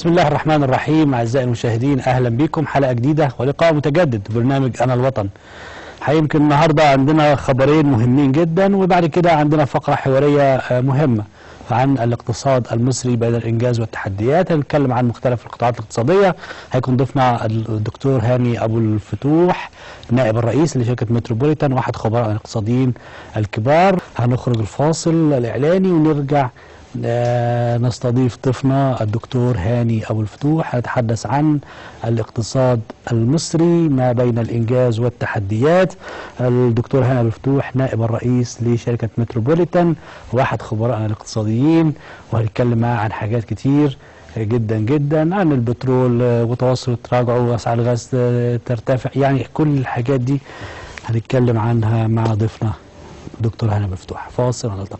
بسم الله الرحمن الرحيم أعزائي المشاهدين أهلا بكم حلقة جديدة ولقاء متجدد برنامج أنا الوطن يمكن النهاردة عندنا خبرين مهمين جدا وبعد كده عندنا فقرة حوارية آه، مهمة عن الاقتصاد المصري بين الإنجاز والتحديات هنتكلم عن مختلف القطاعات الاقتصادية هيكون ضيفنا الدكتور هاني أبو الفتوح نائب الرئيس لشركة متروبوليتان واحد خبراء الاقتصاديين الكبار هنخرج الفاصل الإعلاني ونرجع آه، نستضيف ضيفنا الدكتور هاني أبو الفتوح هنتحدث عن الاقتصاد المصري ما بين الإنجاز والتحديات الدكتور هاني أبو الفتوح نائب الرئيس لشركة متروبوليتان واحد خبراء الاقتصاديين وهنتكلم معاه عن حاجات كتير جدا جدا عن البترول آه، وتوسط تراجعه واسعار الغاز آه، ترتفع يعني كل الحاجات دي هنتكلم عنها مع ضيفنا دكتور هاني أبو الفتوح فاصل ونلتقي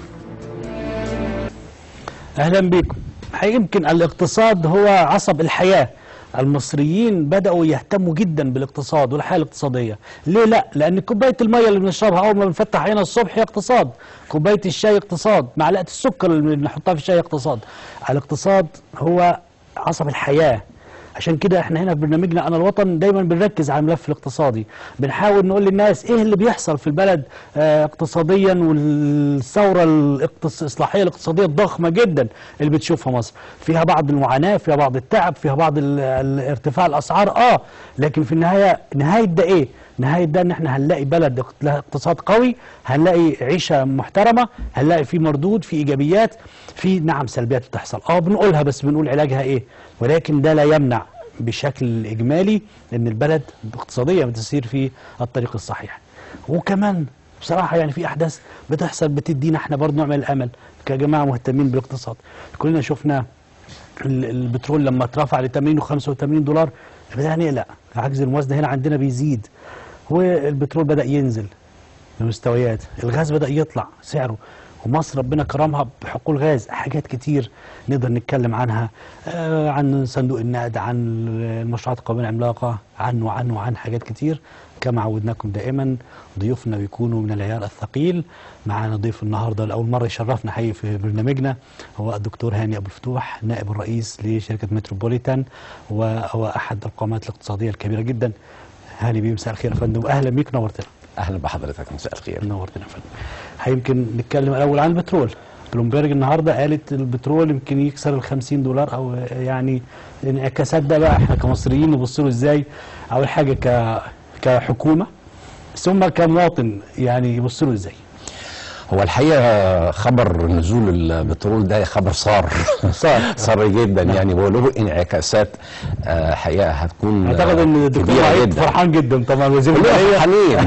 اهلا بكم يمكن الاقتصاد هو عصب الحياه المصريين بداوا يهتموا جدا بالاقتصاد والحياه الاقتصاديه ليه لا لان كوبايه الميه اللي بنشربها اول ما بنفتح عيننا الصبح هي اقتصاد كوبايه الشاي اقتصاد معلقه السكر اللي بنحطها في الشاي اقتصاد الاقتصاد هو عصب الحياه عشان كده احنا هنا في برنامجنا انا الوطن دايما بنركز على الملف الاقتصادي بنحاول نقول للناس ايه اللي بيحصل في البلد اه اقتصاديا والثوره الاقتص- الاصلاحيه الاقتصاديه الضخمه جدا اللي بتشوفها مصر فيها بعض المعاناه فيها بعض التعب فيها بعض ال- ال- ارتفاع الاسعار اه لكن في النهايه نهايه ده ايه نهايه ده ان احنا هنلاقي بلد اق- لها اقتصاد قوي هنلاقي عيشه محترمه هنلاقي في مردود في ايجابيات في نعم سلبيات بتحصل اه بنقولها بس بنقول علاجها ايه ولكن ده لا يمنع بشكل اجمالي ان البلد اقتصاديا بتسير في الطريق الصحيح وكمان بصراحه يعني في احداث بتحصل بتدينا احنا برضه نوع من الامل كجماعه مهتمين بالاقتصاد كلنا شفنا ال- البترول لما اترفع ل 80 و 85 دولار بدأنا نقلق عجز الموازنه هنا عندنا بيزيد والبترول بدأ ينزل بمستويات الغاز بدأ يطلع سعره ومصر ربنا كرمها بحقول غاز حاجات كتير نقدر نتكلم عنها آه عن صندوق النقد عن المشروعات القومية العملاقة عن وعن وعن حاجات كتير كما عودناكم دائما ضيوفنا بيكونوا من العيار الثقيل معانا ضيف النهارده لأول مرة يشرفنا حقيقي في برنامجنا هو الدكتور هاني أبو الفتوح نائب الرئيس لشركة متروبوليتان وهو أحد القامات الاقتصادية الكبيرة جدا هاني بيه مساء الخير يا فندم أهلا بيك نورتنا اهلا بحضرتك مساء الخير نورتنا يا فندم يمكن نتكلم الاول عن البترول بلومبرج النهارده قالت البترول يمكن يكسر ال 50 دولار او يعني انعكاسات ده بقى احنا كمصريين نبص له ازاي اول حاجه ك كحكومه ثم كمواطن يعني يبص له ازاي هو الحقيقه خبر نزول البترول ده خبر صار صار. صار جدا يعني وله انعكاسات آه، حقيقه هتكون اعتقد ان آه، الدكتور كبيره وحيد جدا فرحان جدا طبعا وزير كلنا الماليه فرحانين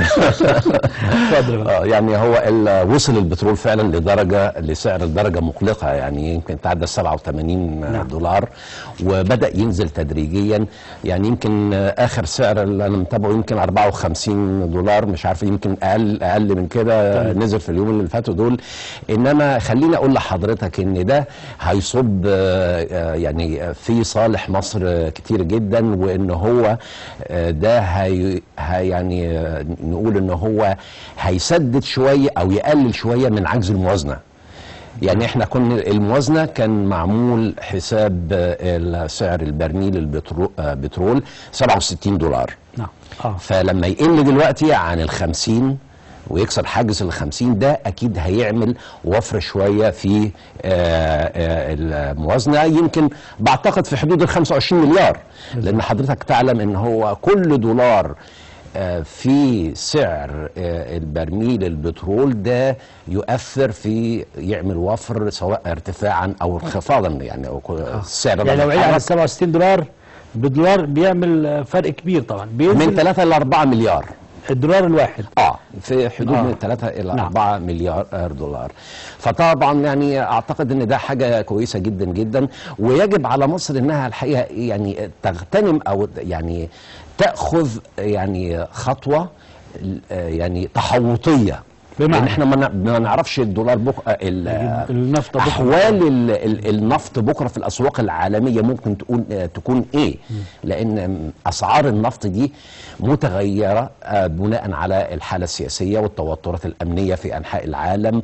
اتفضل يا فندم. آه، يعني هو ال- وصل البترول فعلا لدرجه لسعر درجه مقلقه يعني يمكن تعدى 87 نعم. دولار وبدا ينزل تدريجيا يعني يمكن آه، اخر سعر اللي انا متابعه يمكن 54 دولار مش عارف يمكن اقل اقل من كده تمام. نزل في اليوم اللي فاتوا دول انما خليني اقول لحضرتك ان ده هيصب آه، آه، يعني في صالح مصر آه، كتير جدا وان هو آه، ده هي هي- يعني آه، نقول ان هو هيسدد شويه او يقلل شويه من عجز الموازنه يعني احنا كنا الموازنه كان معمول حساب آه، سعر البرميل البترو- آه، بترول 67 دولار نعم اه فلما يقل دلوقتي عن الخمسين ويكسر حاجز الخمسين ده أكيد هيعمل وفر شوية في آه، آه، الموازنة يمكن بعتقد في حدود ال 25 مليار لأن حضرتك تعلم أن هو كل دولار آه، في سعر آه، البرميل البترول ده يؤثر في يعمل وفر سواء ارتفاعا او انخفاضا يعني أو السعر يعني لما لو عيد على يتحرك 67 دولار بدولار بيعمل آه، فرق كبير طبعا من بينزل 3 ل 4 مليار الدولار الواحد اه في حدود آه. من 3 الى نعم. 4 مليار دولار فطبعا يعني اعتقد ان ده حاجه كويسه جدا جدا ويجب على مصر انها الحقيقه يعني تغتنم او يعني تاخذ يعني خطوه آه، يعني تحوطيه بمعنى؟ لان احنا ما نع- ما نعرفش الدولار بكره النفط بكرة. احوال ال- ال- النفط بكره في الاسواق العالميه ممكن تكون آه، تكون ايه لان اسعار النفط دي متغيره آه، بناء على الحاله السياسيه والتوترات الامنيه في انحاء العالم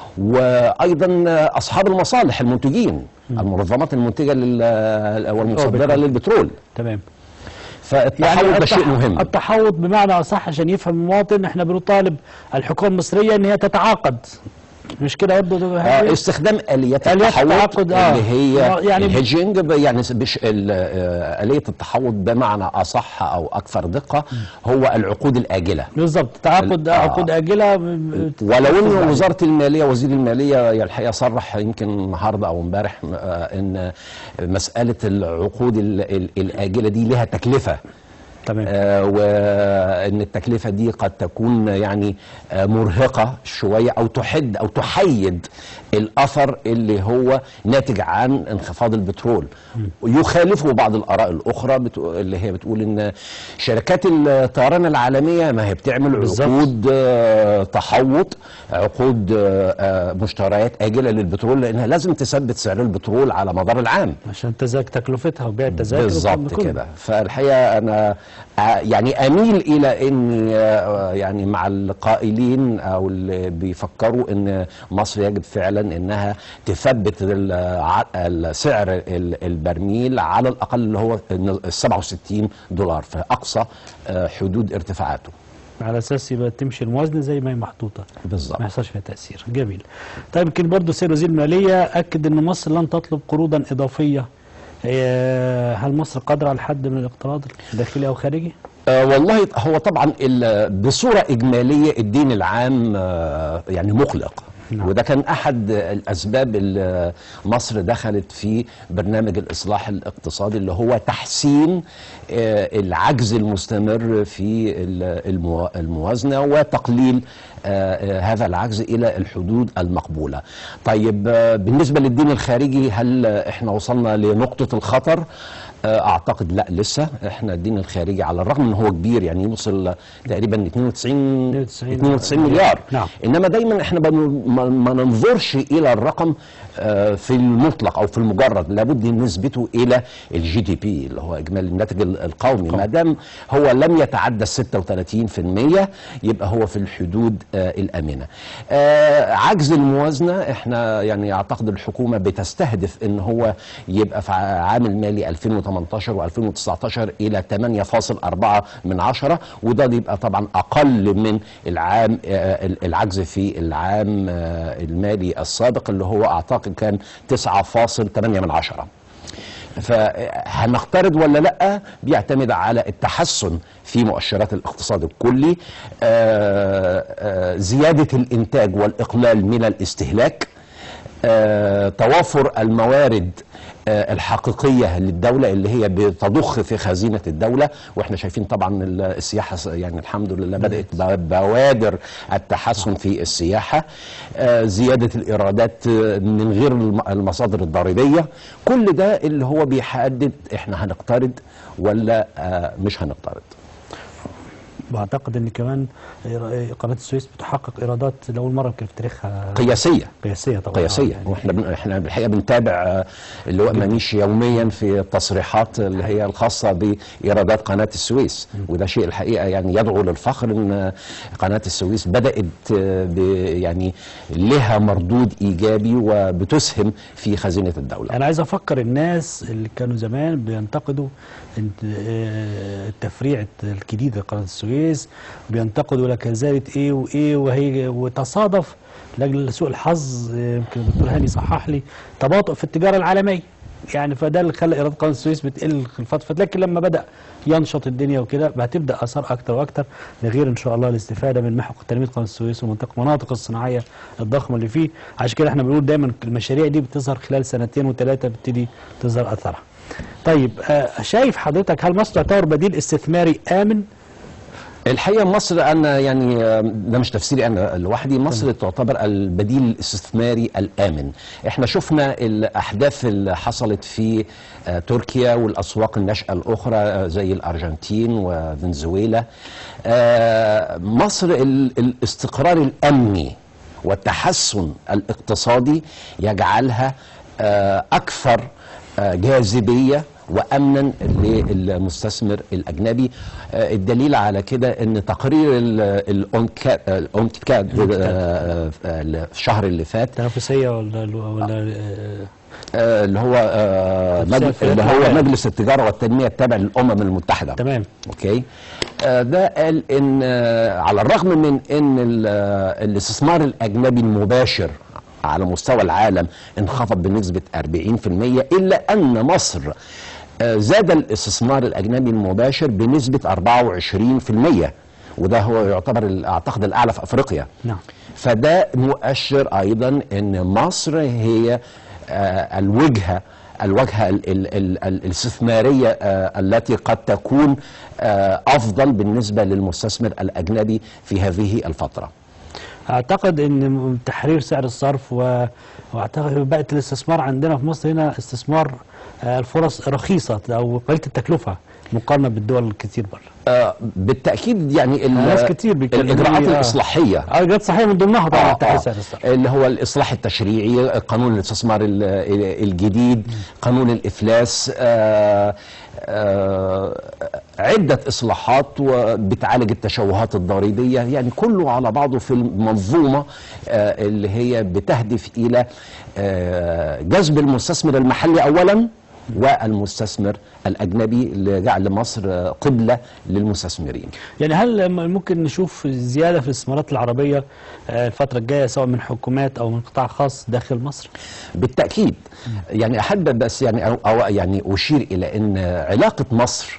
وايضا اصحاب المصالح المنتجين المنظمات المنتجه لل- والمصدره بالتأكيد. للبترول تمام فالتحول ده شيء التح- مهم التحوط بمعنى اصح عشان يفهم المواطن احنا بنطالب الحكومه المصريه ان هي تتعاقد مش كده برضه آه، استخدام اليات آليات التحوط التعاقد، آه. اللي هي آه، يعني يعني- الهيدجنج ب- يعني س- بش ال- آه، اليه التحوط بمعنى اصح او اكثر دقه هو العقود الاجله بالظبط تعاقد آه. عقود اجله ب- ولو ان بتفرق وزاره الماليه وزير الماليه يعني الحقيقه صرح يمكن النهارده او امبارح آه، ان مساله العقود ال- ال- الاجله دي لها تكلفه تمام آه، وان التكلفه دي قد تكون يعني آه، مرهقه شويه او تحد او تحيد الاثر اللي هو ناتج عن انخفاض البترول يخالفه بعض الاراء الاخرى بتقو- اللي هي بتقول ان شركات الطيران العالميه ما هي بتعمل بالظبط. عقود آه، تحوط عقود آه، آه، مشتريات اجله للبترول لانها لازم تثبت سعر البترول على مدار العام عشان تزاك تكلفتها وبيع التذاكر والكلام بالظبط ده كله. كده فالحقيقه انا ع- يعني اميل الى اني آه، يعني مع القائلين او اللي بيفكروا ان مصر يجب فعلا انها تثبت الع- السعر ال- البرميل على الاقل اللي هو ال 67 دولار في اقصى آه، حدود ارتفاعاته على اساس يبقى تمشي الموازنه زي ما هي محطوطه بالظبط ما يحصلش فيها تاثير جميل طيب يمكن برضه سيد وزير الماليه اكد ان مصر لن تطلب قروضا اضافيه هي- هل مصر قادره على الحد من الاقتراض داخلي او خارجي؟ آه والله هو طبعا ال- بصورة إجمالية الدين العام آه يعني مقلق نعم. وده كان أحد الأسباب اللي مصر دخلت في برنامج الإصلاح الاقتصادي اللي هو تحسين آه العجز المستمر في ال- الموا- الموازنة وتقليل آه آه هذا العجز إلى الحدود المقبولة طيب آه بالنسبة للدين الخارجي هل آه، إحنا وصلنا لنقطة الخطر؟ آه، اعتقد لا لسه احنا الدين الخارجي على الرغم ان هو كبير يعني يوصل تقريبا 92 92 92 مليار نعم. انما دايما احنا بن- ما ما ننظرش الى الرقم آه، في المطلق او في المجرد لابد من نسبته الى الجي دي بي اللي هو اجمالي الناتج ال- القومي ما دام هو لم يتعدى 36% يبقى هو في الحدود آه، الامنه آه، عجز الموازنه احنا يعني اعتقد الحكومه بتستهدف ان هو يبقى في عام المالي 2018 و2019 الى 8.4 من عشرة وده يبقى طبعا اقل من العام آه، العجز في العام آه، المالي السابق اللي هو اعتقد كان 9.8 من عشرة فهنقترض ولا لا بيعتمد على التحسن في مؤشرات الاقتصاد الكلي آه، آه، زيادة الإنتاج والإقلال من الاستهلاك آه، توافر الموارد آه، الحقيقية للدولة اللي هي بتضخ في خزينة الدولة واحنا شايفين طبعا ال- السياحة س- يعني الحمد لله بدأت ب- بوادر التحسن في السياحة آه، زيادة الإيرادات آه، من غير الم- المصادر الضريبية كل ده اللي هو بيحدد احنا هنقترض ولا آه، مش هنقترض واعتقد ان كمان قناه السويس بتحقق ايرادات لاول مره يمكن في تاريخها قياسية قياسيه طبعا قياسيه يعني واحنا بن... احنا بالحقيقه بنتابع آه، اللواء منيش يوميا في التصريحات اللي هي الخاصه بايرادات قناه السويس وده شيء الحقيقه يعني يدعو للفخر ان آه، قناه السويس بدات آه، ب... يعني لها مردود ايجابي وبتسهم في خزينه الدوله انا عايز افكر الناس اللي كانوا زمان بينتقدوا انت- آه، التفريع الجديد لقناه السويس بينتقدوا لك زادت ايه وايه وهي وتصادف لاجل سوء الحظ آه، يمكن الدكتور هاني صحح لي تباطؤ في التجاره العالميه يعني فده اللي خلى ايراد قناه السويس بتقل في الفتره لكن لما بدا ينشط الدنيا وكده هتبدا اثار اكتر واكتر لغير ان شاء الله الاستفاده من محور تنميه قناه السويس ومنطقه المناطق الصناعيه الضخمه اللي فيه عشان كده احنا بنقول دايما المشاريع دي بتظهر خلال سنتين وثلاثه بتبتدي تظهر اثرها. طيب آه، شايف حضرتك هل مصر تعتبر بديل استثماري امن؟ الحقيقه مصر انا يعني آه، ده مش تفسيري انا لوحدي مصر تعتبر البديل الاستثماري الامن احنا شفنا الاحداث اللي حصلت في آه، تركيا والاسواق الناشئه الاخرى آه، زي الارجنتين وفنزويلا آه، مصر ال- الاستقرار الامني والتحسن الاقتصادي يجعلها آه، اكثر آه، جاذبيه وامنا للمستثمر الاجنبي آه، الدليل على كده ان تقرير ال- الأونكا- الاونكاد آه، آه، الشهر اللي فات تنافسيه ولا ولا آه، آه، اللي هو آه، تنافسية مجل- في اللي العالم. هو مجلس التجاره والتنميه التابع للامم المتحده تمام اوكي آه، ده قال ان آه، على الرغم من ان ال- آه، الاستثمار الاجنبي المباشر على مستوى العالم انخفض بنسبه 40% الا ان مصر آه، زاد الاستثمار الاجنبي المباشر بنسبه 24% وده هو يعتبر ال- اعتقد الاعلى في افريقيا نعم فده مؤشر ايضا ان مصر هي آه، الوجهه الوجهه ال- ال- ال- ال- الاستثماريه آه، التي قد تكون آه، افضل بالنسبه للمستثمر الاجنبي في هذه الفتره. اعتقد ان م- تحرير سعر الصرف و... واعتقد بقت الاستثمار عندنا في مصر هنا استثمار آه، الفرص رخيصه او قليله التكلفه مقارنه بالدول الكتير بره آه، بالتاكيد يعني ال- ناس كتير بيتكلموا الاجراءات لي، آه. الاصلاحيه اه جت صحيح من ضمنها طبعا آه، تحرير آه. سعر الصرف اللي هو الاصلاح التشريعي قانون الاستثمار ال- ال- الجديد قانون الافلاس آه، آه، عده اصلاحات وبتعالج التشوهات الضريبيه يعني كله على بعضه في المنظومه آه، اللي هي بتهدف الى آه، جذب المستثمر المحلي اولا والمستثمر الاجنبي لجعل مصر آه، قبله للمستثمرين يعني هل م- ممكن نشوف زياده في الاستثمارات العربيه آه، الفتره الجايه سواء من حكومات او من قطاع خاص داخل مصر بالتاكيد يعني احب بس يعني أو أو يعني اشير الى ان علاقه مصر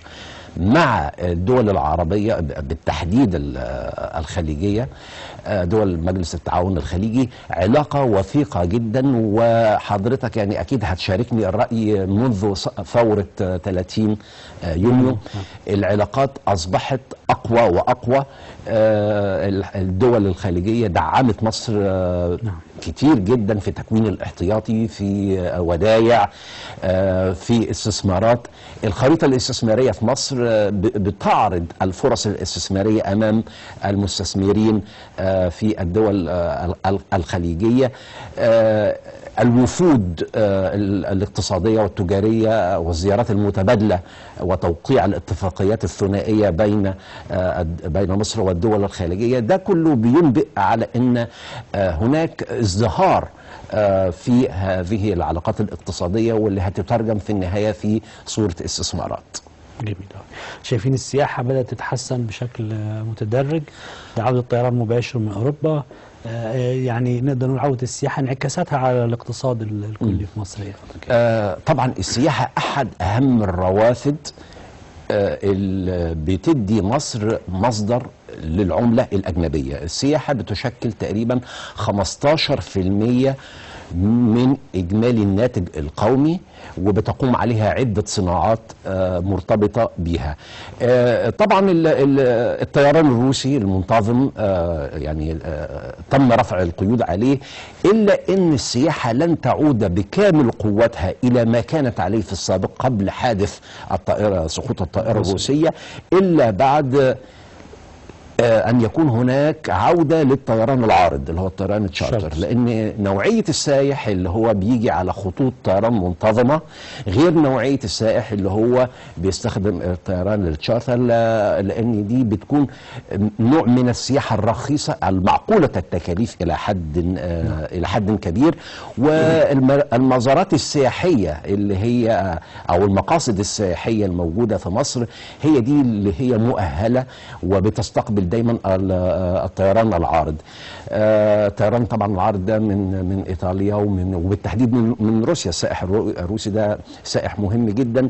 مع الدول العربيه بالتحديد ال- الخليجيه دول مجلس التعاون الخليجي علاقه وثيقه جدا وحضرتك يعني اكيد هتشاركني الراي منذ ص- ثوره 30 يونيو العلاقات اصبحت اقوى واقوى آه، الدول الخليجيه دعمت مصر آه، نعم. كتير جدا في تكوين الاحتياطي في آه، ودايع آه، في استثمارات الخريطة الاستثمارية في مصر آه، ب- بتعرض الفرص الاستثمارية أمام المستثمرين آه، في الدول آه، ال- ال- الخليجية آه، الوفود آه، ال- الاقتصادية والتجارية والزيارات المتبادلة وتوقيع الاتفاقيات الثنائية بين آه، الد- بين مصر والدول الخليجية ده كله بينبئ على أن آه، هناك ازدهار آه، في هذه العلاقات الاقتصادية واللي هتترجم في النهاية في صورة استثمارات جميل أوي. شايفين السياحة بدأت تتحسن بشكل آه، متدرج ده عودة الطيران مباشر من أوروبا آه، يعني نقدر نقول عودة السياحة انعكاساتها على الاقتصاد ال- الكلي في مصر إيه؟ آه، طبعا السياحة أحد أهم الروافد آه، اللي بتدي مصر مصدر للعملة الأجنبية السياحة بتشكل تقريبا 15% من إجمالي الناتج القومي وبتقوم عليها عدة صناعات آه، مرتبطة بها آه، طبعا ال- ال- الطيران الروسي المنتظم آه، يعني آه، تم رفع القيود عليه إلا أن السياحة لن تعود بكامل قوتها إلى ما كانت عليه في السابق قبل حادث الطائرة سقوط الطائرة الروسية إلا بعد آه، ان يكون هناك عوده للطيران العارض اللي هو الطيران التشارتر شارتر. لان نوعيه السائح اللي هو بيجي على خطوط طيران منتظمه غير نوعيه السائح اللي هو بيستخدم الطيران التشارتر لا- لان دي بتكون نوع من السياحه الرخيصه المعقوله التكاليف الى حد آه، الى حد كبير والمزارات السياحيه اللي هي او المقاصد السياحيه الموجوده في مصر هي دي اللي هي مؤهله وبتستقبل دايما ال- الطيران العارض آه، الطيران طبعا العارض ده من من ايطاليا ومن وبالتحديد من, من روسيا السائح الرو- الروسي ده سائح مهم جدا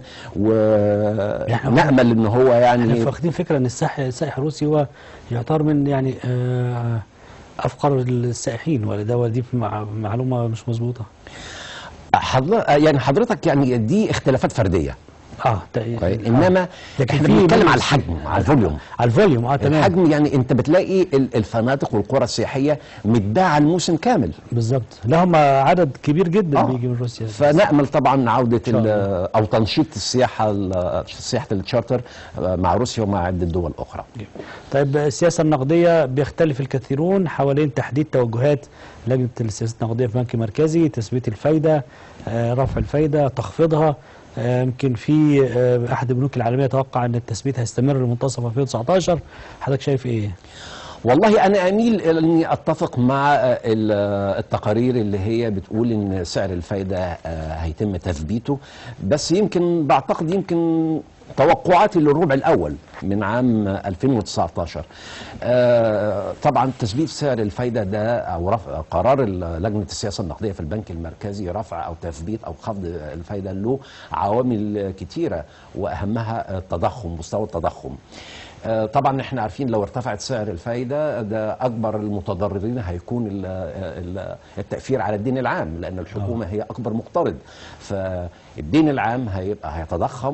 ونامل ان هو احنا يعني واخدين فكرة إن السائح السائح الروسي هو يعتبر من يعني آه، أفقر السائحين ولا ده ولا دي مع- معلومة مش مظبوطة حضر يعني حضرتك يعني دي اختلافات فرديه اه تق- كويس. آه. انما لكن احنا في بنتكلم على مجلس- الحجم على الفوليوم على الفوليوم اه تمام الحجم يعني انت بتلاقي ال- الفنادق والقرى السياحيه متباعه الموسم كامل بالظبط لا هم عدد كبير جدا آه. بيجي من روسيا فنامل طبعا عوده شاء ال- او تنشيط السياحه ال- سياحه التشارتر مع روسيا ومع عده دول اخرى طيب السياسة النقدية بيختلف الكثيرون حوالين تحديد توجهات لجنة السياسة النقدية في بنك مركزي تثبيت الفايدة آه، رفع الفايدة تخفيضها آه، يمكن في آه، احد البنوك العالميه توقع ان التثبيت هيستمر لمنتصف 2019 حضرتك شايف ايه؟ والله انا اميل الى اني اتفق مع آه، ال- آه، التقارير اللي هي بتقول ان سعر الفايده آه، هيتم تثبيته بس يمكن بعتقد يمكن توقعاتي للربع الاول من عام 2019 آه، طبعا تثبيت سعر الفايده ده او رفع قرار ال- لجنه السياسه النقديه في البنك المركزي رفع او تثبيت او خفض الفايده له عوامل كتيره واهمها التضخم مستوى التضخم آه، طبعا احنا عارفين لو ارتفعت سعر الفايده ده اكبر المتضررين هيكون ال- ال- التاثير على الدين العام لان الحكومه هي اكبر مقترض فالدين العام هيبقى هيتضخم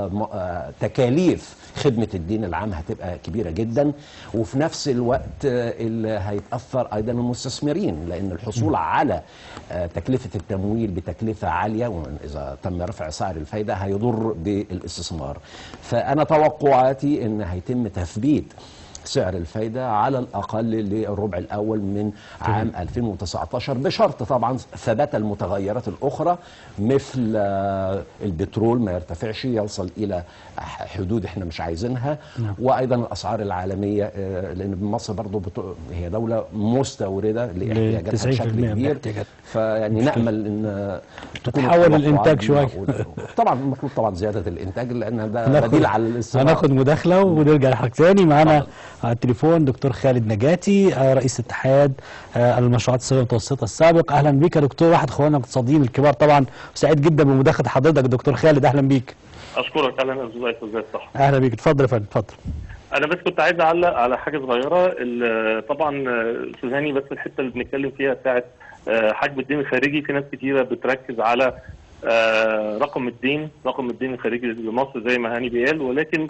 وتكاليف خدمه الدين العام هتبقى كبيره جدا وفي نفس الوقت آه، اللي هيتاثر ايضا المستثمرين لان الحصول على آه، تكلفه التمويل بتكلفه عاليه واذا تم رفع سعر الفايده هيضر بالاستثمار فانا توقعاتي ان هيتم تثبيت سعر الفايدة على الأقل للربع الأول من عام 2019 بشرط طبعا ثبات المتغيرات الأخرى مثل آه، البترول ما يرتفعش يوصل إلى ح- حدود احنا مش عايزينها نعم. وأيضا الأسعار العالمية آه، لأن مصر برضو بتو- هي دولة مستوردة لاحتياجاتها 90% بشكل من كبير الاحتياجات. فيعني نأمل أن تكون تتحول التوقعات الإنتاج دي شوية. معقولة. طبعا المفروض طبعا زيادة الإنتاج لأن ده هناخد- بديل على الاستثمار هناخد مداخله ونرجع لحضرتك تاني معانا على التليفون دكتور خالد نجاتي آه، رئيس اتحاد آه، المشروعات الصغيره والمتوسطه السابق اهلا بيك يا دكتور واحد اخواننا الاقتصاديين الكبار طبعا وسعيد جدا بمداخله حضرتك دكتور خالد اهلا بيك اشكرك اهلا ازاي ازاي صح اهلا بيك اتفضل يا فندم اتفضل انا بس كنت عايز اعلق على حاجه صغيره ال- طبعا آه، استاذ هاني بس الحته اللي بنتكلم فيها بتاعت آه، حجم الدين الخارجي في ناس كتيره بتركز على آه، رقم الدين رقم الدين الخارجي لمصر زي ما هاني بيقال ولكن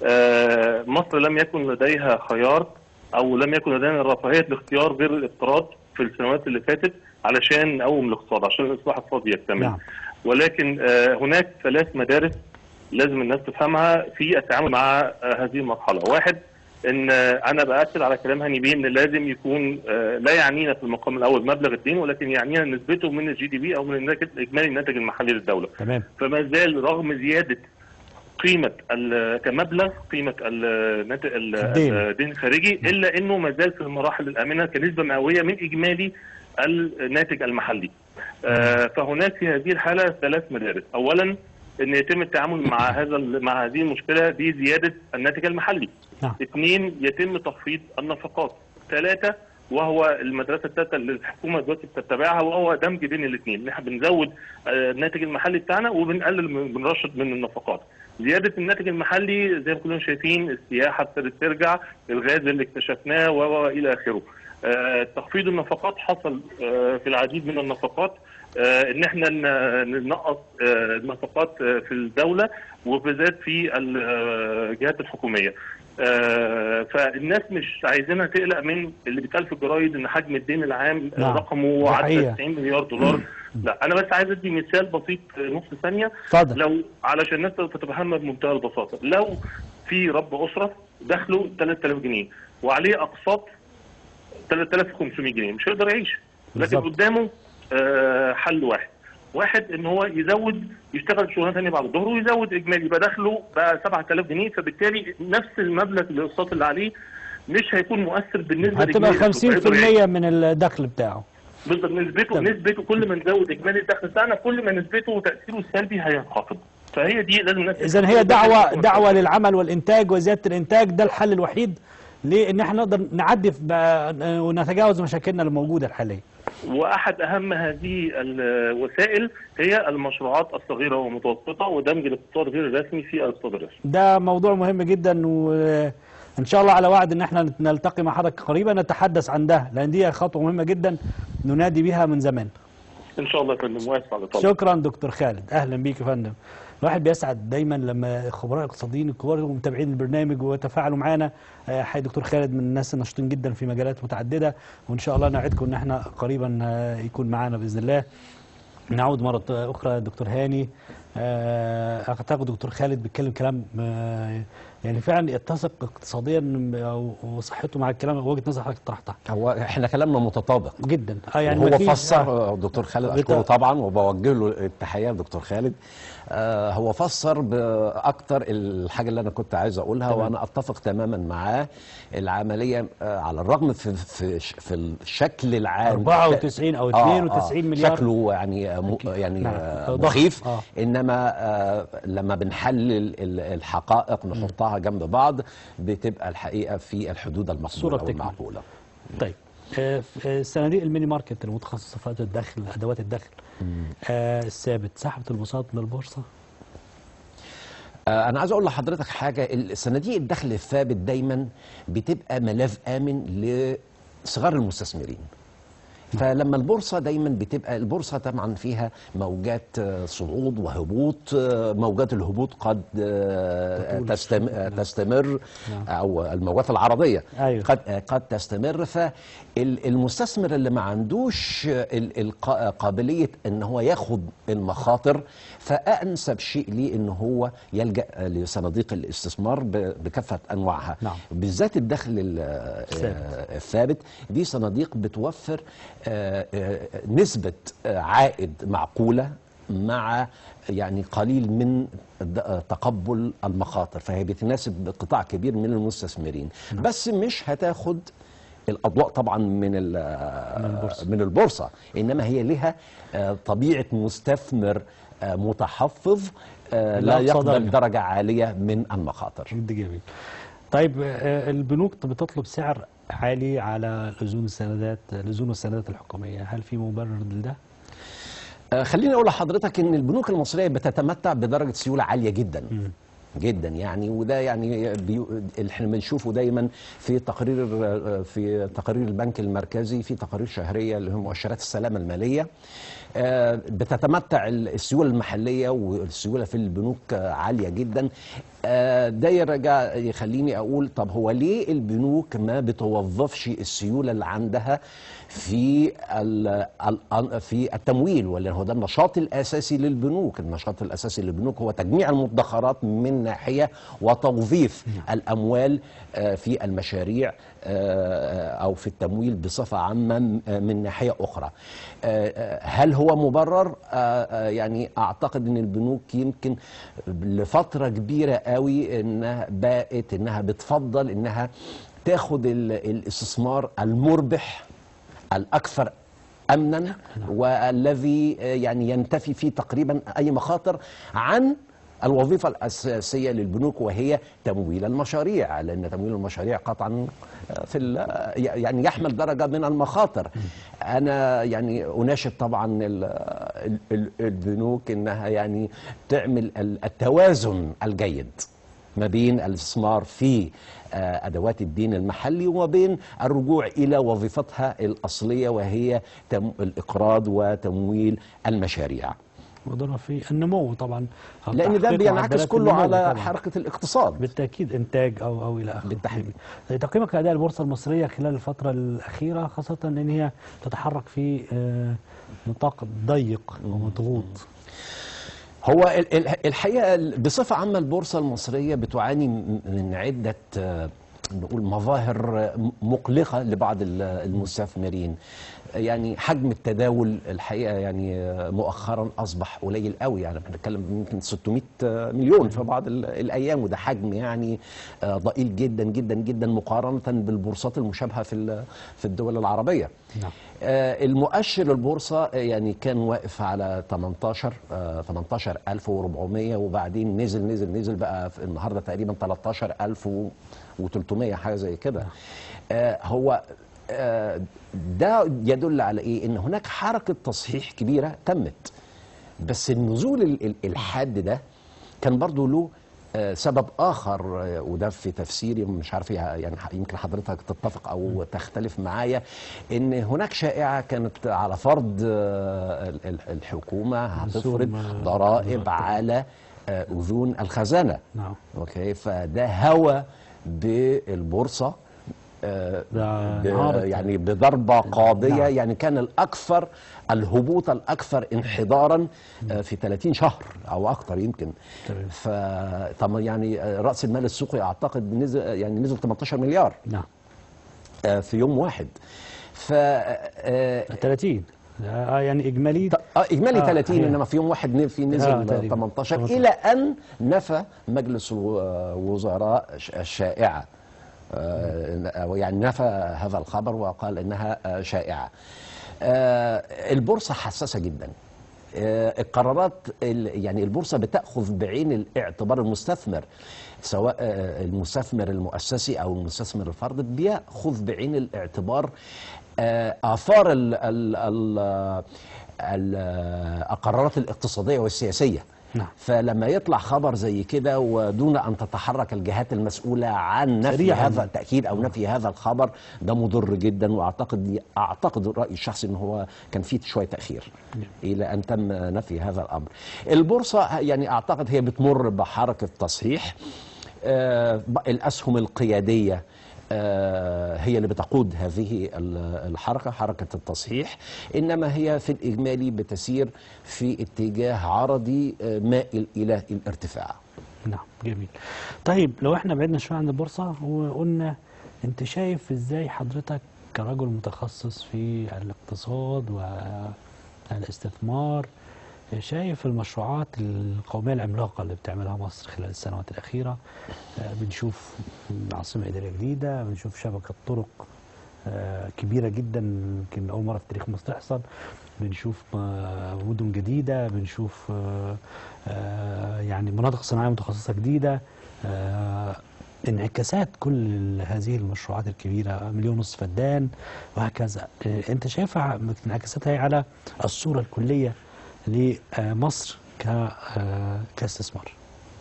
آه، مصر لم يكن لديها خيار او لم يكن لدينا رفاهيه الاختيار غير الاقتراض في السنوات اللي فاتت علشان نقوم الاقتصاد عشان الاصلاح الاقتصادي يكتمل نعم. ولكن آه، هناك ثلاث مدارس لازم الناس تفهمها في التعامل مع آه، هذه المرحله واحد ان آه، انا باكد على كلام هاني بيه ان لازم يكون آه، لا يعنينا في المقام الاول مبلغ الدين ولكن يعنينا نسبته من الجي دي بي او من الناتج اجمالي الناتج المحلي للدوله تمام فما زال رغم زياده قيمه ال- كمبلغ قيمه الناتج الدين. الدين الخارجي الا انه ما زال في المراحل الامنه كنسبه مئويه من اجمالي الناتج المحلي. آه، فهناك في هذه الحاله ثلاث مدارس، اولا ان يتم التعامل مع هذا ال- مع هذه المشكله بزياده الناتج المحلي. نعم. اثنين يتم تخفيض النفقات. ثلاثه وهو المدرسه الثالثه اللي الحكومه دلوقتي بتتبعها وهو دمج بين الاثنين، ان احنا بنزود آه، الناتج المحلي بتاعنا وبنقلل من- بنرشد من النفقات. زياده الناتج المحلي زي ما كلنا شايفين السياحه ابتدت ترجع، الغاز اللي اكتشفناه و و- الى اخره. آه، تخفيض النفقات حصل آه، في العديد من النفقات آه، ان احنا ن- ننقص آه، النفقات آه، في الدوله وبالذات في الجهات الحكوميه. آه، فالناس مش عايزينها تقلق من اللي بيتقال في الجرايد ان حجم الدين العام آه، نعم. رقمه ده عدى حقيقة. 90 مليار دولار لا انا بس عايز ادي مثال بسيط آه، نص ثانيه اتفضل لو علشان الناس تتفهمها بمنتهى البساطه لو في رب اسره دخله 3000 جنيه وعليه اقساط 3500 جنيه مش هيقدر يعيش لكن بالظبط. قدامه آه، حل واحد واحد ان هو يزود يشتغل شغلانه ثانيه بعد الظهر ويزود اجمالي يبقى دخله بقى 7000 جنيه فبالتالي نفس المبلغ الاقساط اللي عليه مش هيكون مؤثر بالنسبه هتبقى لإجمالي دخله. فيقدر يعيش. 50% من الدخل بتاعه بالظبط نسبته تمام. نسبته كل ما نزود اجمالي الدخل بتاعنا كل ما نسبته وتاثيره السلبي هينخفض فهي دي لازم الناس اذا هي دعوه دعوه للعمل والانتاج وزياده الانتاج ده الحل الوحيد لان احنا نقدر نعدي في بقى- ونتجاوز مشاكلنا الموجوده الحاليه واحد اهم هذه الوسائل هي المشروعات الصغيره والمتوسطه ودمج الاقتصاد غير الرسمي في الاقتصاد الرسمي. ده موضوع مهم جدا وان شاء الله على وعد ان احنا نلتقي مع حضرتك قريبا نتحدث عن ده لان دي خطوه مهمه جدا ننادي بها من زمان ان شاء الله يا فندم موافق على طلب. شكرا دكتور خالد اهلا بيك يا فندم الواحد بيسعد دايما لما خبراء الاقتصاديين الكبار يبقوا متابعين البرنامج ويتفاعلوا معانا آه، حي دكتور خالد من الناس النشطين جدا في مجالات متعدده وان شاء الله نعدكم ان احنا قريبا آه، يكون معانا باذن الله نعود مرة أخرى دكتور هاني آه، اعتقد دكتور خالد بيتكلم كلام آه، يعني فعلا يتسق اقتصاديا آه، وصحته مع الكلام وجهه نظر حضرتك طرحتها هو احنا كلامنا متطابق جدا اه يعني هو مفيش- فسر آه، آه. دكتور خالد بت- اشكره طبعا وبوجه له التحيه لدكتور خالد آه هو فسر باكتر الحاجه اللي انا كنت عايز اقولها تمام. وانا اتفق تماما معاه العمليه آه على الرغم في في في الشكل العام 94 او 92 مليار شكله يعني آه، م- أكيد. يعني نعم. آه، ضخم. مخيف آه. انما آه لما بنحلل ال- الحقائق نحطها جنب بعض بتبقى الحقيقه في الحدود الصورة المقبوله بتكمل. والمعقوله طيب آه، ف- آه، صناديق الميني ماركت المتخصصه في الدخل ادوات الدخل آه، الثابت سحبت البساط من البورصه آه، انا عايز اقول لحضرتك حاجه صناديق الدخل الثابت دايما بتبقى ملاذ امن لصغار المستثمرين فلما البورصه دايما بتبقى البورصه طبعا فيها موجات آه، صعود وهبوط آه، موجات الهبوط قد آه، تطول. تستم- آه، تستمر نعم. او الموجات العرضيه أيوة. قد آه، قد تستمر فالمستثمر اللي ما عندوش ال- الق- قابليه ان هو ياخد المخاطر فانسب شيء ليه ان هو يلجا لصناديق الاستثمار ب- بكافه انواعها نعم. بالذات الدخل ال- الثابت. آه، الثابت دي صناديق بتوفر آه، آه، نسبة آه، عائد معقولة مع يعني قليل من د- آه، تقبل المخاطر فهي بتناسب قطاع كبير من المستثمرين بس مش هتاخد الاضواء طبعا من ال- من البورصة. من البورصه انما هي لها آه، طبيعه مستثمر آه، متحفظ آه، لا لأقصى يقبل درجة. درجه عاليه من المخاطر جد جميل طيب آه، البنوك بتطلب سعر عالي على لزوم السندات لزوم السندات الحكوميه هل في مبرر لده؟ آه، خليني اقول لحضرتك ان البنوك المصريه بتتمتع بدرجه سيوله عاليه جدا جدا يعني وده يعني بي... اللي احنا بنشوفه دايما في تقرير آه، في تقارير البنك المركزي في تقارير شهريه اللي هي مؤشرات السلامه الماليه آه، بتتمتع السيوله المحليه والسيوله في البنوك آه، عاليه جدا آه، ده يرجع يخليني اقول طب هو ليه البنوك ما بتوظفش السيوله اللي عندها في ال- ال- في التمويل ولا هو ده النشاط الاساسي للبنوك النشاط الاساسي للبنوك هو تجميع المدخرات من ناحيه وتوظيف الاموال آه، في المشاريع آه، او في التمويل بصفه عامه م- آه، من ناحيه اخرى آه، آه، هل هو مبرر آه، آه، يعني اعتقد ان البنوك يمكن لفتره كبيره قوي انها بقت انها بتفضل انها تاخد ال- الاستثمار المربح الاكثر امنا والذي آه، يعني ينتفي فيه تقريبا اي مخاطر عن الوظيفة الأساسية للبنوك وهي تمويل المشاريع لأن تمويل المشاريع قطعا آه، في ال- آه، يعني يحمل درجة من المخاطر أنا يعني أناشد طبعا ال- ال- ال- البنوك أنها يعني تعمل ال- التوازن الجيد ما بين الاستثمار في آه، ادوات الدين المحلي وما بين الرجوع الى وظيفتها الاصليه وهي تم الاقراض وتمويل المشاريع ودورها في النمو طبعا أو لان ده تحقيق بينعكس معدلات كله النمو على طبعاً. حركه الاقتصاد بالتاكيد انتاج او او الى اخره بالتحديد. تقييمك لاداء البورصه المصريه خلال الفتره الاخيره خاصه ان هي تتحرك في آه، نطاق ضيق ومضغوط هو ال- ال- الحقيقه ال- بصفه عامه البورصه المصريه بتعاني م- من عده آه، نقول مظاهر آه، مقلقه لبعض ال- المستثمرين يعني حجم التداول الحقيقه يعني آه، مؤخرا اصبح قليل قوي يعني بنتكلم يمكن 600 مليون في بعض ال- الايام وده حجم يعني آه، ضئيل جدا جدا جدا مقارنه بالبورصات المشابهه في ال- في الدول العربيه نعم. آه، المؤشر البورصة آه، يعني كان واقف على 18 آه، 18400 وبعدين نزل نزل نزل بقى في النهارده تقريبا 13300 حاجة زي كده آه، هو آه، ده يدل على ايه ان هناك حركة تصحيح كبيرة تمت بس النزول ال- ال- الحاد ده كان برضو له آه، سبب اخر آه، وده في تفسيري مش عارف يعني ح- يمكن حضرتك تتفق او تختلف معايا ان هناك شائعه كانت على فرض آه، ال- ال- الحكومه هتفرض رسوم، آه، ضرائب على آه، اذون الخزانه نعم اوكي فده هوى بالبورصه آه، ده ب- انهارت. يعني بضربة قاضية نعم. يعني كان الأكثر الهبوط الأكثر انحدارا آه، في 30 شهر أو أكثر يمكن تمام. فطبعا يعني آه، رأس المال السوقي أعتقد نزل يعني نزل 18 مليار نعم آه، في يوم واحد ف آه، 30 آه يعني اجمالي ط- اه اجمالي آه، 30 هي. انما في يوم واحد ن- في آه، نزل تقريباً. 18 18. الى ان نفى مجلس الوزراء ش- الشائعه آه، أو يعني نفى هذا الخبر وقال انها آه، شائعه آه، البورصه حساسه جدا آه، القرارات ال- يعني البورصه بتاخذ بعين الاعتبار المستثمر سواء آه، المستثمر المؤسسي او المستثمر الفردي بياخذ بعين الاعتبار آه، اثار ال ال ال ال القرارات الاقتصاديه والسياسيه نعم. فلما يطلع خبر زي كده ودون ان تتحرك الجهات المسؤوله عن نفي سريعاً. هذا التاكيد او نفي هذا الخبر ده مضر جدا واعتقد اعتقد رايي الشخصي ان هو كان فيه شويه تاخير الى ان تم نفي هذا الامر. البورصه يعني اعتقد هي بتمر بحركه تصحيح آه، الاسهم القياديه آه، هي اللي بتقود هذه ال- الحركة حركة التصحيح إنما هي في الإجمالي بتسير في اتجاه عرضي آه، مائل إلى الارتفاع نعم جميل طيب لو احنا بعدنا شويه عن البورصه وقلنا انت شايف ازاي حضرتك كرجل متخصص في الاقتصاد والاستثمار شايف المشروعات القوميه العملاقه اللي بتعملها مصر خلال السنوات الاخيره آه، بنشوف عاصمه اداريه جديده بنشوف شبكه طرق آه، كبيره جدا يمكن اول مره في تاريخ مصر تحصل بنشوف آه، مدن جديده بنشوف آه، آه، يعني مناطق صناعيه متخصصه جديده آه، انعكاسات كل هذه المشروعات الكبيره مليون ونصف فدان وهكذا آه، انت شايفها انعكاساتها إيه على الصوره الكليه لمصر ك آه، كاستثمار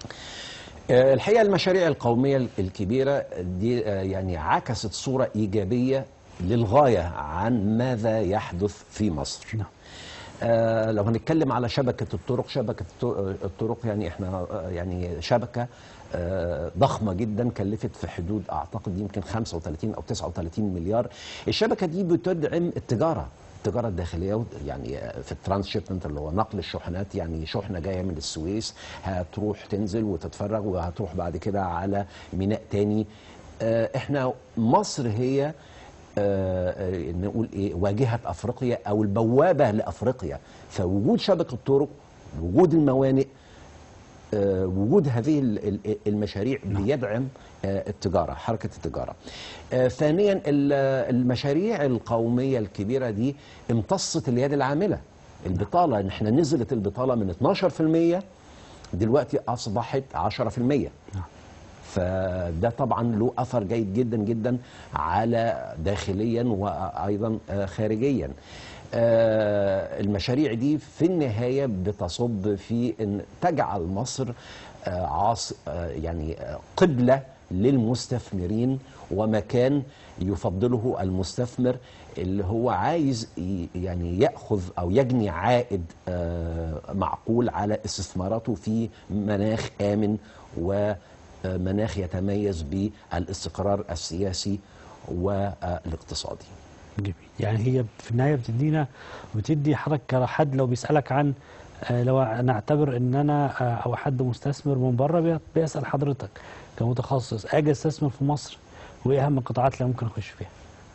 آه، الحقيقة المشاريع القومية الكبيرة دي آه، يعني عكست صورة إيجابية للغاية عن ماذا يحدث في مصر نعم آه، لو هنتكلم على شبكة الطرق شبكة الط- الطرق يعني احنا آه، يعني شبكة آه، ضخمة جدا كلفت في حدود اعتقد يمكن 35 او 39 مليار الشبكة دي بتدعم التجارة التجارة الداخلية يعني آه، في الترانسشيبمنت اللي هو نقل الشحنات يعني شحنة جاية من السويس هتروح تنزل وتتفرغ وهتروح بعد كده على ميناء تاني آه، احنا مصر هي آه، آه، نقول ايه واجهه افريقيا او البوابه لافريقيا فوجود شبكه طرق وجود الموانئ آه، وجود هذه ال- ال- المشاريع بيدعم آه، التجاره حركه التجاره. آه، ثانيا ال- المشاريع القوميه الكبيره دي امتصت اليد العامله. البطاله إن احنا نزلت البطاله من 12% دلوقتي اصبحت 10%. نعم فده طبعا له اثر جيد جدا جدا على داخليا وايضا آه، خارجيا آه، المشاريع دي في النهايه بتصب في ان تجعل مصر آه، عاص آه، يعني آه، قبله للمستثمرين ومكان يفضله المستثمر اللي هو عايز ي- يعني ياخذ او يجني عائد آه، معقول على استثماراته في مناخ امن ومناخ يتميز بالاستقرار السياسي والاقتصادي جميل يعني هي في النهايه بتدينا بتدي حضرتك كحد لو بيسالك عن آه، لو نعتبر ان انا آه، او حد مستثمر من بره بي- بيسال حضرتك كمتخصص اجي استثمر في مصر وايه اهم القطاعات اللي ممكن اخش فيها؟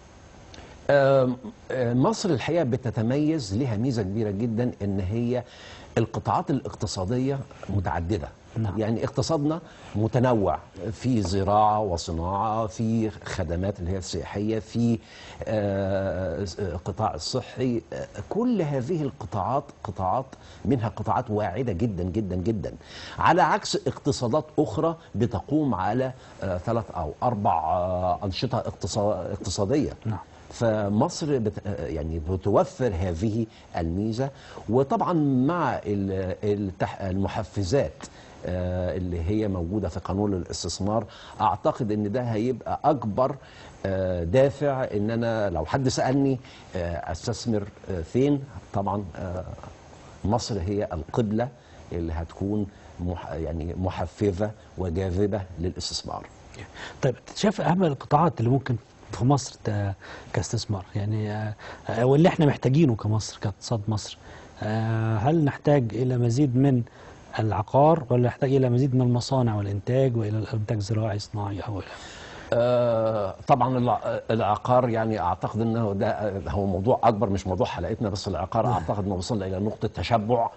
آم، آه، مصر الحقيقه بتتميز لها ميزه كبيره جدا ان هي القطاعات الاقتصاديه متعدده نعم. يعني اقتصادنا متنوع في زراعه وصناعه في خدمات اللي هي السياحيه في آه، آه، قطاع الصحي آه، كل هذه القطاعات قطاعات منها قطاعات واعده جدا جدا جدا على عكس اقتصادات اخرى بتقوم على آه، ثلاث او اربع آه، انشطه اقتصا- اقتصاديه نعم. فمصر بت يعني بتوفر هذه الميزه وطبعا مع ال- التح- المحفزات آه، اللي هي موجوده في قانون الاستثمار اعتقد ان ده هيبقى اكبر آه، دافع ان انا لو حد سالني آه، استثمر آه، فين طبعا آه، مصر هي القبله اللي هتكون مح يعني محفزه وجاذبه للاستثمار طيب أنت شايف اهم القطاعات اللي ممكن في مصر ت- كاستثمار يعني آه، آه، واللي احنا محتاجينه كمصر كاقتصاد مصر آه، هل نحتاج الى مزيد من العقار ولا نحتاج الى مزيد من المصانع والانتاج والى الانتاج زراعي صناعي او الى آه، طبعا الع- العقار يعني اعتقد انه ده آه، هو موضوع اكبر مش موضوع حلقتنا بس العقار اعتقد انه وصلنا الى نقطه تشبع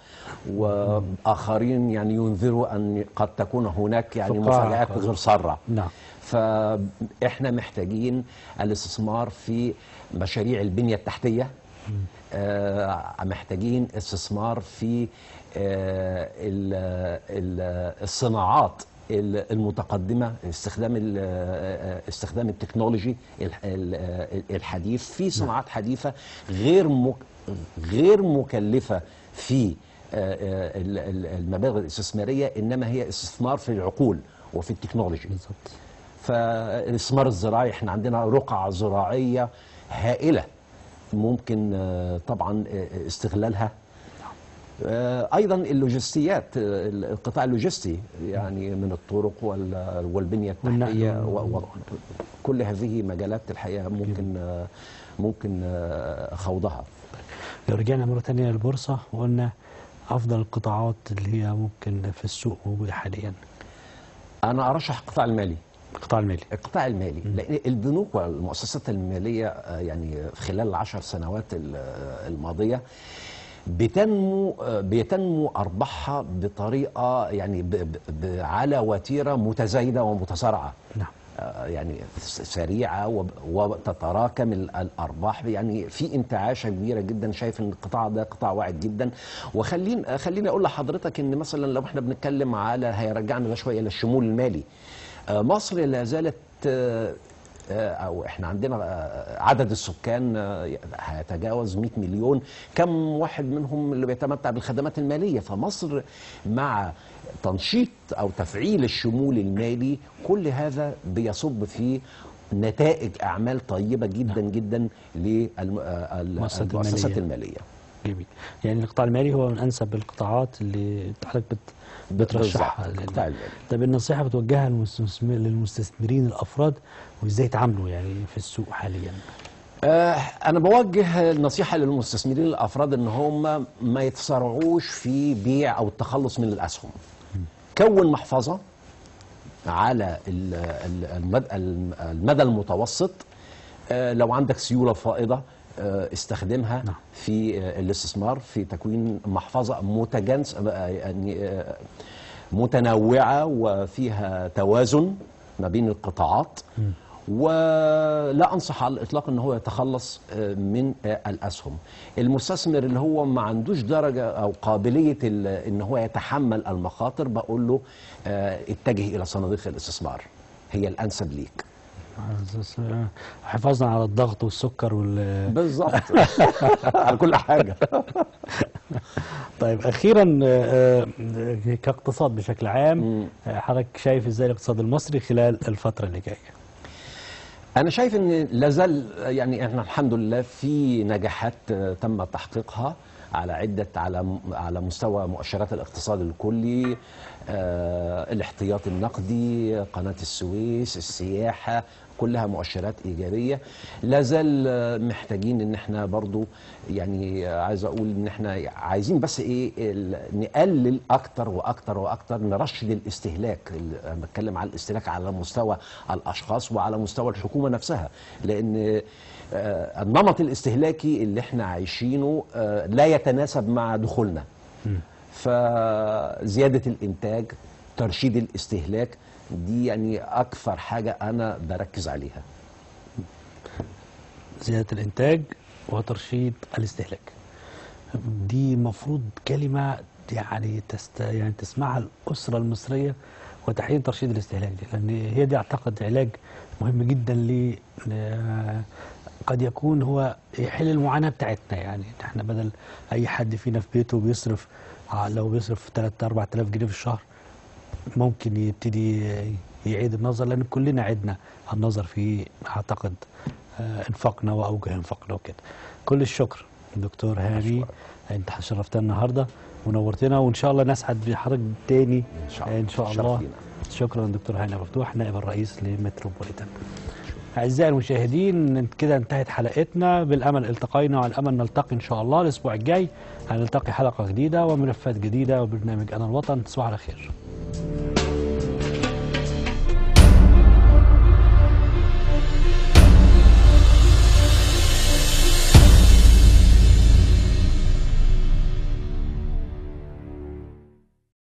واخرين يعني ينذروا ان قد تكون هناك يعني فقاعة. مفاجات غير ساره نعم فاحنا محتاجين الاستثمار في مشاريع البنيه التحتيه آه، محتاجين استثمار في آه، ال- ال- الصناعات ال- المتقدمه استخدام ال- آه، استخدام التكنولوجي ال- ال- الحديث في صناعات حديثه غير مك- غير مكلفه في آه، آه، ال- ال- المبالغ الاستثماريه انما هي استثمار في العقول وفي التكنولوجي بالضبط فالاستثمار الزراعي احنا عندنا رقعة زراعية هائلة ممكن آه، طبعا آه، استغلالها آه، ايضا اللوجستيات آه، القطاع اللوجستي يعني من الطرق وال- والبنيه والنقل التحتيه وال- و- و- كل هذه مجالات الحقيقه ممكن آه، ممكن آه، خوضها لو رجعنا مرة تانية للبورصة وقلنا أفضل القطاعات اللي هي ممكن في السوق موجودة حاليا انا ارشح القطاع المالي القطاع المالي القطاع المالي لان البنوك والمؤسسات الماليه آه، يعني خلال العشر سنوات ال- آه، الماضيه بتنمو آه، بيتنمو ارباحها بطريقه يعني ب- ب- ب- على وتيره متزايده ومتسارعه نعم آه، يعني س- سريعه وب- وتتراكم ال- الارباح يعني في انتعاشه كبيره جدا شايف ان القطاع ده قطاع واعد جدا وخليني خليني اقول لحضرتك ان مثلا لو احنا بنتكلم على هيرجعنا ده شويه للشمول المالي آه، مصر لا زالت آه، آه، او احنا عندنا آه، عدد السكان آه، هيتجاوز 100 مليون كم واحد منهم اللي بيتمتع بالخدمات الماليه فمصر مع تنشيط او تفعيل الشمول المالي كل هذا بيصب في نتائج اعمال طيبه جدا جدا المؤسسات للمؤسسات المالية. الماليه جميل يعني القطاع المالي هو من أنسب القطاعات اللي حضرتك بت بترشحها بالظبط، لل- القطاع المالي. طب النصيحة بتوجهها للمستثمر للمستثمرين الأفراد وإزاي يتعاملوا يعني في السوق حاليا آه، أنا بوجه النصيحة للمستثمرين الأفراد إن هم ما يتسارعوش في بيع أو التخلص من الأسهم. كون محفظة على ال- ال- المد- الم- المدى المتوسط آه، لو عندك سيولة فائضة آه، استخدمها نعم. في آه، الاستثمار في تكوين محفظة متجانس آه، يعني آه، متنوعة وفيها توازن ما بين القطاعات ولا انصح على الاطلاق ان هو يتخلص آه، من آه، الاسهم المستثمر اللي هو ما عندوش درجه او قابليه ال- ان هو يتحمل المخاطر بقول له آه، اتجه الى صناديق الاستثمار هي الانسب ليك حفاظا على الضغط والسكر وال بالظبط على كل حاجه طيب اخيرا آه، آه، كاقتصاد بشكل عام آه، حضرتك شايف ازاي الاقتصاد المصري خلال الفتره اللي جايه انا شايف ان لازال يعني احنا الحمد لله في نجاحات آه، تم تحقيقها على عده على على مستوى مؤشرات الاقتصاد الكلي آه، الاحتياط النقدي قناه السويس السياحه كلها مؤشرات ايجابيه لازال آه، محتاجين ان احنا برضو يعني آه، عايز اقول ان احنا عايزين بس ايه ال- نقلل اكتر واكتر واكتر نرشد الاستهلاك ال- انا بتكلم على الاستهلاك على مستوى الاشخاص وعلى مستوى الحكومه نفسها لان آه، النمط الاستهلاكي اللي احنا عايشينه آه، لا يتناسب مع دخولنا فزياده الانتاج ترشيد الاستهلاك دي يعني اكثر حاجه انا بركز عليها زياده الانتاج وترشيد الاستهلاك دي مفروض كلمه يعني تست يعني تسمعها الاسره المصريه وتحديدا ترشيد الاستهلاك دي لان هي دي اعتقد علاج مهم جدا ل ل- قد يكون هو يحل المعاناه بتاعتنا يعني احنا بدل اي حد فينا في بيته بيصرف ع- لو بيصرف 3 4000 جنيه في الشهر ممكن يبتدي يعيد النظر لان كلنا عدنا النظر في اعتقد آه، انفاقنا واوجه انفاقنا وكده كل الشكر دكتور هاني انت شرفتنا النهارده ونورتنا وان شاء الله نسعد بحضرتك تاني إن شاء الله. ان شاء شرف الله لينا. شكرا دكتور هاني مفتوح نائب الرئيس لمتروبوليتان أعزائي المشاهدين كده انتهت حلقتنا بالأمل التقينا وعلى الأمل نلتقي إن شاء الله الأسبوع الجاي هنلتقي حلقة جديدة وملفات جديدة وبرنامج أنا الوطن تصبحوا على خير